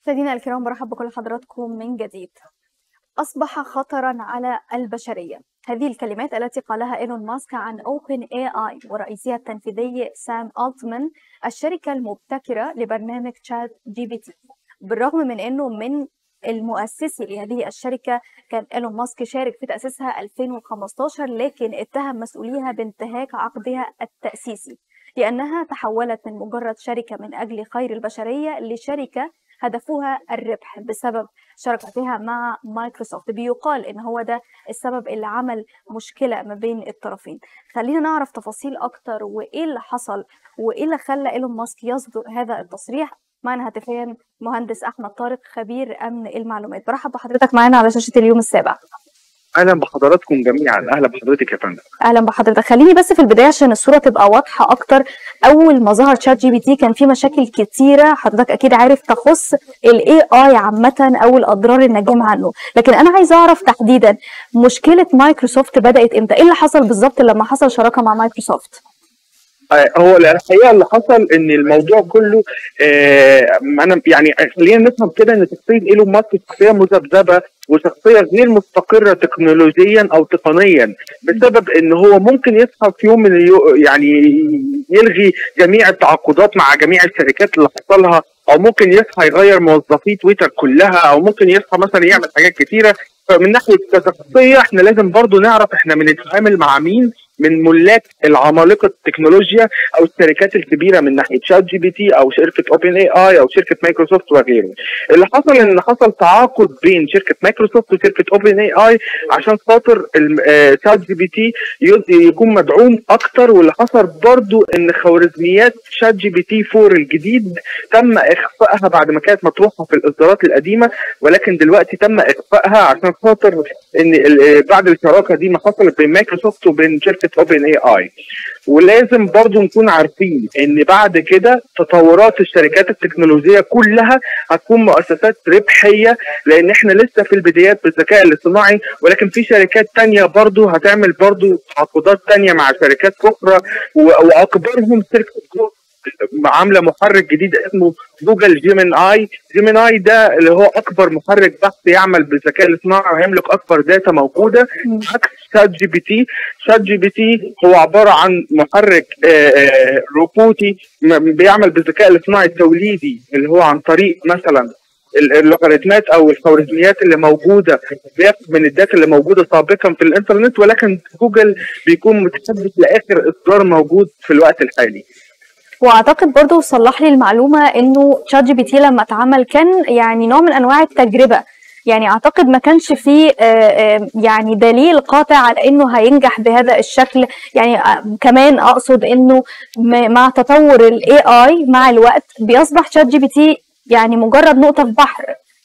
مشاهدينا الكرام برحب بكل حضراتكم من جديد أصبح خطرا على البشرية هذه الكلمات التي قالها إيلون ماسك عن أوبن اي اي ورئيسها التنفيذي سام ألتمان الشركة المبتكرة لبرنامج تشات جي بي تي بالرغم من أنه من المؤسسي لهذه الشركة كان إيلون ماسك شارك في تأسيسها 2015 لكن اتهم مسؤوليها بانتهاك عقدها التأسيسي لأنها تحولت من مجرد شركة من أجل خير البشرية لشركة هدفها الربح بسبب شراكتها مع مايكروسوفت بيقال ان هو ده السبب اللي عمل مشكله ما بين الطرفين خلينا نعرف تفاصيل اكتر وايه اللي حصل وايه اللي خلى ايلون ماسك يصدر هذا التصريح معنا هاتفيا مهندس احمد طارق خبير امن المعلومات برحب بحضرتك معانا على شاشه اليوم السابع اهلا بحضراتكم جميعا اهلا بحضرتك يا فندم اهلا بحضرتك خليني بس في البدايه عشان الصوره تبقى واضحه اكتر اول ما ظهر شات جي بي تي كان في مشاكل كتيره حضرتك اكيد عارف تخص الاي اي عامه او الاضرار الناجمه عنه لكن انا عايزه اعرف تحديدا مشكله مايكروسوفت بدات امتى ايه اللي حصل بالظبط لما حصل شراكه مع مايكروسوفت هو الحقيقه اللي حصل ان الموضوع كله آه انا يعني خلينا نفهم كده ان شخصيه ايلون ماسك شخصيه مذبذبه وشخصيه غير مستقره تكنولوجيا او تقنيا بسبب ان هو ممكن يصحى في يوم من اليو يعني يلغي جميع التعاقدات مع جميع الشركات اللي حصلها او ممكن يصحى يغير موظفي تويتر كلها او ممكن يصحى مثلا يعمل حاجات كتيره فمن ناحيه كشخصيه احنا لازم برضو نعرف احنا بنتعامل مع مين من ملاك العمالقه التكنولوجيا او الشركات الكبيره من ناحيه شات جي بي تي او شركه اوبن اي اي او شركه مايكروسوفت وغيره. اللي حصل ان حصل تعاقد بين شركه مايكروسوفت وشركه اوبن اي اي عشان خاطر شات جي بي تي يكون مدعوم اكتر واللي حصل برضو ان خوارزميات شات جي بي تي 4 الجديد تم اخفائها بعد ما كانت مطروحه في الاصدارات القديمه ولكن دلوقتي تم اخفائها عشان خاطر ان بعد الشراكه دي ما حصلت بين مايكروسوفت وبين شركه اوبن اي اي ولازم برضو نكون عارفين ان بعد كده تطورات الشركات التكنولوجيه كلها هتكون مؤسسات ربحيه لان احنا لسه في البدايات بالذكاء الاصطناعي ولكن في شركات تانية برضو هتعمل برضو تعاقدات تانية مع شركات اخرى واكبرهم شركه عامله محرك جديد اسمه جوجل جيمين اي جيمين اي ده اللي هو اكبر محرك بحث يعمل بالذكاء الاصطناعي ويملك اكبر داتا موجوده عكس شات جي بي تي شات جي بي تي هو عباره عن محرك روبوتي بيعمل بالذكاء الاصطناعي التوليدي اللي هو عن طريق مثلا اللوغاريتمات او الخوارزميات اللي موجوده بياخد من الداتا اللي موجوده سابقا في الانترنت ولكن جوجل بيكون متحدث لاخر اصدار موجود في الوقت الحالي واعتقد برضو صلح لي المعلومه انه تشات جي بي تي لما اتعمل كان يعني نوع من انواع التجربه يعني اعتقد ما كانش فيه يعني دليل قاطع على انه هينجح بهذا الشكل يعني كمان اقصد انه مع تطور الاي اي مع الوقت بيصبح شات جي بي تي يعني مجرد نقطه في بحر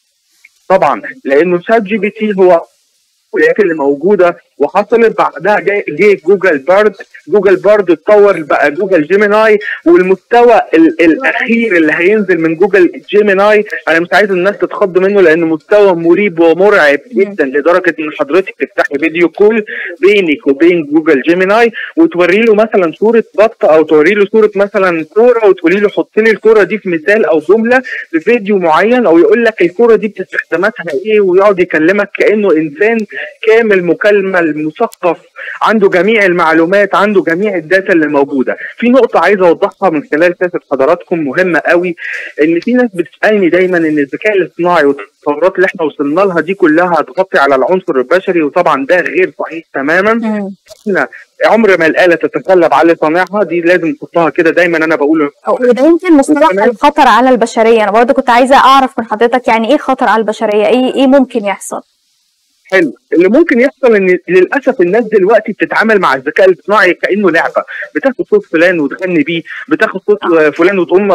طبعا لانه شات جي بي تي هو الولايات اللي موجوده وحصلت بعدها جاي جه جوجل بارد جوجل بارد اتطور بقى جوجل جيميناي والمستوى الاخير اللي هينزل من جوجل جيميناي انا مش عايز الناس تتخض منه لانه مستوى مريب ومرعب جدا لدرجه ان حضرتك تفتحي فيديو كول بينك وبين جوجل جيميناي وتوري له مثلا صوره بطه او توري له صوره مثلا كوره وتقولي له حط لي الكوره دي في مثال او جمله في فيديو معين او يقول لك الكوره دي باستخداماتها ايه ويقعد يكلمك كانه انسان كامل مكالمه المثقف عنده جميع المعلومات عنده جميع الداتا اللي موجوده في نقطه عايز اوضحها من خلال شاشه حضراتكم مهمه قوي ان في ناس بتسالني دايما ان الذكاء الاصطناعي والتطورات اللي احنا وصلنا لها دي كلها هتغطي على العنصر البشري وطبعا ده غير صحيح تماما احنا عمر ما الاله تتغلب على صانعها دي لازم نحطها كده دايما انا بقول وده يمكن مصطلح الخطر على البشريه انا برضه كنت عايزه اعرف من حضرتك يعني ايه خطر على البشريه ايه ايه ممكن يحصل حلو اللي ممكن يحصل ان للاسف الناس دلوقتي بتتعامل مع الذكاء الاصطناعي كانه لعبه بتاخد صوت فلان وتغني بيه بتاخد صوت فلان وتقوم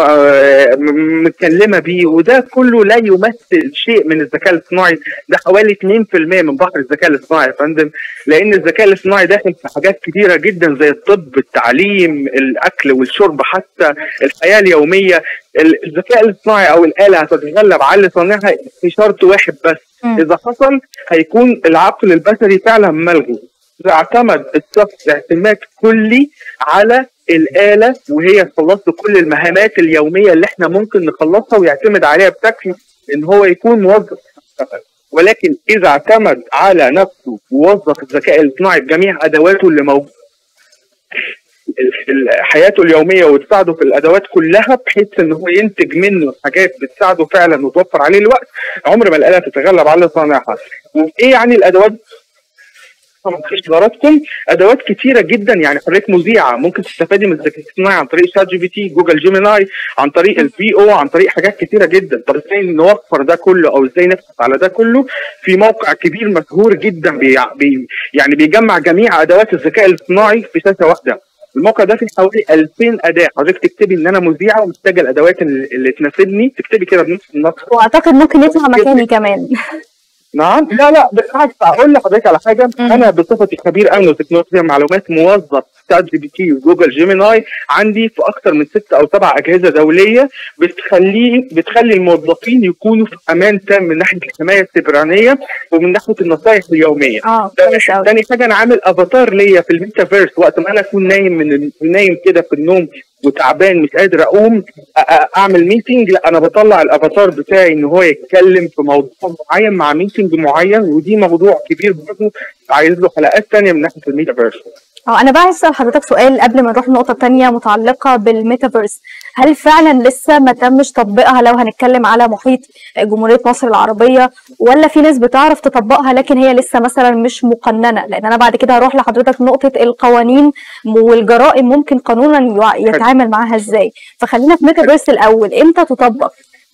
متكلمه بيه وده كله لا يمثل شيء من الذكاء الاصطناعي ده حوالي 2% من بحر الذكاء الاصطناعي يا فندم لان الذكاء الاصطناعي داخل في حاجات كتيره جدا زي الطب التعليم الاكل والشرب حتى الحياه اليوميه الذكاء الاصطناعي او الاله هتتغلب على صانعها في شرط واحد بس م. اذا حصل هيكون العقل البشري فعلا ملغي اذا اعتمد الشخص اعتماد كلي على الاله وهي تخلص كل المهامات اليوميه اللي احنا ممكن نخلصها ويعتمد عليها بشكل ان هو يكون موظف يشتغل. ولكن اذا اعتمد على نفسه ووظف الذكاء الاصطناعي بجميع ادواته اللي موجوده ال- ال- حياته اليوميه وتساعده في الادوات كلها بحيث ان هو ينتج منه حاجات بتساعده فعلا وتوفر عليه الوقت عمر ما الاله تتغلب على صانعها وايه يعني الادوات طبعاً في حضراتكم ادوات كتيره جدا يعني حضرتك مذيعه ممكن تستفادي من الذكاء الاصطناعي عن طريق شات جي بي تي جوجل جيميناي عن طريق البي او عن طريق حاجات كتيره جدا طب ازاي نوفر ده كله او ازاي نبحث على ده كله في موقع كبير مشهور جدا بي بي يعني بيجمع جميع ادوات الذكاء الاصطناعي في شاشه واحده الموقع ده فيه حوالي 2000 اداه حضرتك تكتبي ان انا مذيعه ومحتاجه الادوات اللي, اللي تناسبني تكتبي كده بنص النص واعتقد ممكن يطلع مكاني كمان نعم لا لا بالعكس اقول لحضرتك على حاجه مم. انا بصفتي خبير امن وتكنولوجيا معلومات موظف شات جي بي تي وجوجل جيميناي عندي في اكثر من ست او سبع اجهزه دوليه بتخليه بتخلي الموظفين يكونوا في امان تام من ناحيه الحمايه السيبرانيه ومن ناحيه النصائح اليوميه اه ده كويس قوي تاني حاجه انا عامل افاتار ليا في الميتافيرس وقت ما انا اكون نايم من ال- نايم كده في النوم وتعبان مش قادر اقوم أ- أ- اعمل ميتنج لا انا بطلع الافاتار بتاعي ان هو يتكلم في موضوع معين مع ميتنج معين ودي موضوع كبير برضه عايز له حلقات تانية من ناحيه الميتافيرس اه انا بقى عايز اسال حضرتك سؤال قبل ما نروح لنقطه تانية متعلقه بالميتافيرس هل فعلا لسه ما تمش تطبيقها لو هنتكلم على محيط جمهوريه مصر العربيه ولا في ناس بتعرف تطبقها لكن هي لسه مثلا مش مقننه لان انا بعد كده هروح لحضرتك نقطه القوانين والجرائم ممكن قانونا يع- يتعامل معاها ازاي فخلينا في ميتافيرس الاول امتى تطبق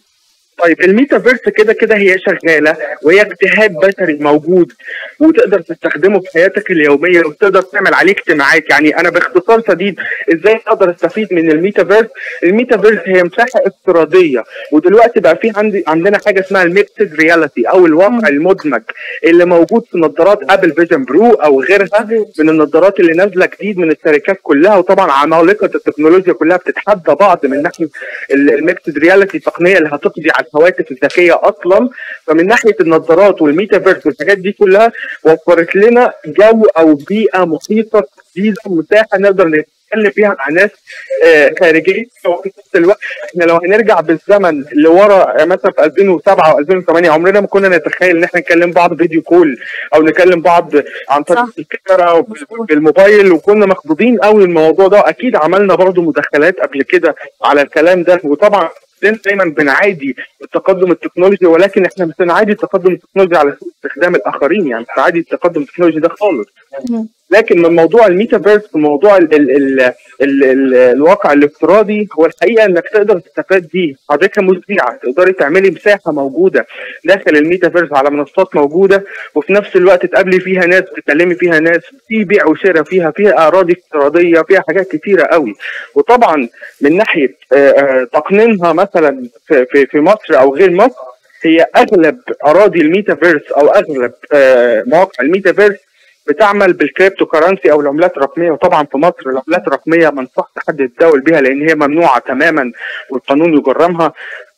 طيب الميتافيرس كده كده هي شغاله وهي اجتهاد بشري موجود وتقدر تستخدمه في حياتك اليوميه وتقدر تعمل عليه اجتماعات يعني انا باختصار شديد ازاي اقدر استفيد من الميتافيرس الميتافيرس هي مساحه افتراضيه ودلوقتي بقى في عندي عندنا حاجه اسمها الميكسد رياليتي او الواقع المدمج اللي موجود في نظارات ابل فيجن برو او غيرها من النظارات اللي نازله جديد من الشركات كلها وطبعا عمالقه التكنولوجيا كلها بتتحدى بعض من ناحيه الميكسد رياليتي التقنيه اللي هتقضي على الهواتف الذكيه اصلا فمن ناحيه النظارات والميتافيرس والحاجات دي كلها وفرت لنا جو او بيئه محيطه جديده مساحه نقدر نتكلم فيها مع ناس آه، خارجيه وفي نفس الوقت احنا لو هنرجع بالزمن لورا آه، مثلا في 2007 او 2008 عمرنا ما كنا نتخيل ان احنا نكلم بعض فيديو كول او نكلم بعض عن طريق صح. الكاميرا او بالموبايل وكنا مخضوضين قوي من الموضوع ده اكيد عملنا برضو مداخلات قبل كده على الكلام ده وطبعا كلنا دايما بنعادي التقدم التكنولوجي ولكن احنا مش بنعادي التقدم التكنولوجي على سوء استخدام الاخرين يعني مش بنعادي التقدم التكنولوجي ده خالص مم. لكن من موضوع الميتافيرس وموضوع ال ال ال ال ال الواقع الافتراضي هو الحقيقه انك تقدر تستفاد بيه حضرتك مذيعه تقدري تعملي مساحه موجوده داخل الميتافيرس على منصات موجوده وفي نفس الوقت تقابلي فيها ناس تكلمي فيها ناس في بيع وشراء فيها فيها اراضي افتراضيه فيها حاجات كتيره قوي وطبعا من ناحيه آه، آه، تقنينها مثلا في, في, في مصر او غير مصر هي اغلب اراضي الميتافيرس او اغلب آه، مواقع الميتافيرس بتعمل بالكريبتو كرنسي او العملات الرقميه وطبعا في مصر العملات الرقميه ما نصحش حد يتداول بها لان هي ممنوعه تماما والقانون يجرمها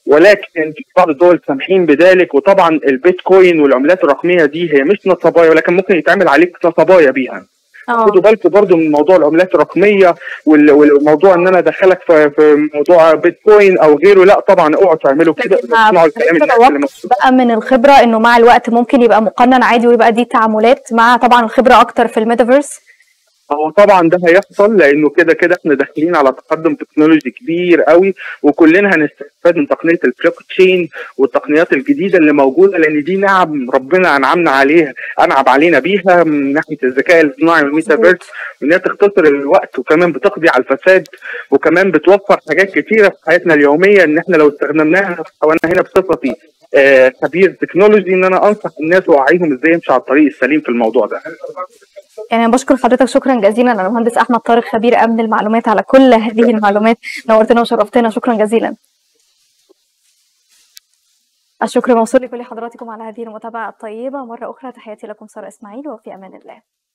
ولكن في بعض الدول سامحين بذلك وطبعا البيتكوين والعملات الرقميه دي هي مش نصبايا ولكن ممكن يتعمل عليك نصبايا بيها خدوا اه بالكم برضو من موضوع العملات الرقميه وال- والموضوع ان انا ادخلك في, في موضوع بيتكوين او غيره لا طبعا اوعوا تعملوا كده لكن اسمعوا الكلام اللي هنقدر اللي مكتوب. بقى من الخبره انه مع الوقت ممكن يبقى مقنن عادي ويبقى دي تعاملات مع طبعا الخبره اكتر في الميتافيرس هو طبعا ده هيحصل لانه كده كده احنا داخلين على تقدم تكنولوجي كبير قوي وكلنا هنستفاد من تقنيه البلوك تشين والتقنيات الجديده اللي موجوده لان دي نعم ربنا انعمنا عليها انعم علينا بيها من ناحيه الذكاء الاصطناعي والميتافيرس وانها تختصر الوقت وكمان بتقضي على الفساد وكمان بتوفر حاجات كتيره في حياتنا اليوميه ان احنا لو استخدمناها وانا هنا بصفتي آه، خبير تكنولوجي ان انا انصح الناس واوعيهم ازاي يمشوا على الطريق السليم في الموضوع ده يعني انا بشكر حضرتك شكرا جزيلا انا المهندس احمد طارق خبير امن المعلومات على كل هذه المعلومات نورتنا وشرفتنا شكرا جزيلا الشكر موصول لكل حضراتكم على هذه المتابعة الطيبة مرة أخرى تحياتي لكم سارة إسماعيل وفي أمان الله